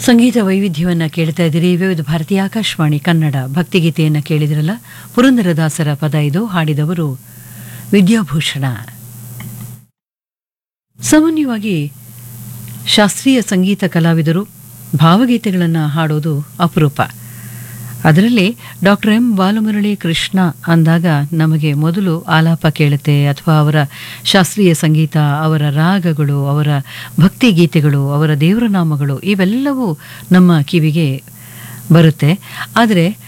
ಸಂಗೀತ ವೈವಿಧ್ಯವನ್ನು ಕೇಳ್ತಾ ಇದ್ದೀರಿ ವಿವಿಧ ಭಾರತೀಯ ಆಕಾಶವಾಣಿ ಕನ್ನಡ ಭಕ್ತಿಗೀತೆಯನ್ನು ಕೇಳಿದ್ರಲ್ಲ ಪುರಂದರದಾಸರ ಪದ ಇದು ಹಾಡಿದವರು ವಿದ್ಯಾಭೂಷಣ ಸಾಮಾನ್ಯವಾಗಿ ಶಾಸ್ತ್ರೀಯ ಸಂಗೀತ ಕಲಾವಿದರು ಭಾವಗೀತೆಗಳನ್ನು ಹಾಡೋದು ಅಪರೂಪ ಅದರಲ್ಲಿ ಡಾಕ್ಟರ್ ಎಂ ಬಾಲಮುರಳಿ ಕೃಷ್ಣ ಅಂದಾಗ ನಮಗೆ ಮೊದಲು ಆಲಾಪ ಕೇಳುತ್ತೆ ಅಥವಾ ಅವರ ಶಾಸ್ತ್ರೀಯ ಸಂಗೀತ ಅವರ ರಾಗಗಳು ಅವರ ಭಕ್ತಿ ಗೀತೆಗಳು ಅವರ ದೇವರ ನಾಮಗಳು ಇವೆಲ್ಲವೂ ನಮ್ಮ ಕಿವಿಗೆ ಬರುತ್ತೆ ಆದರೆ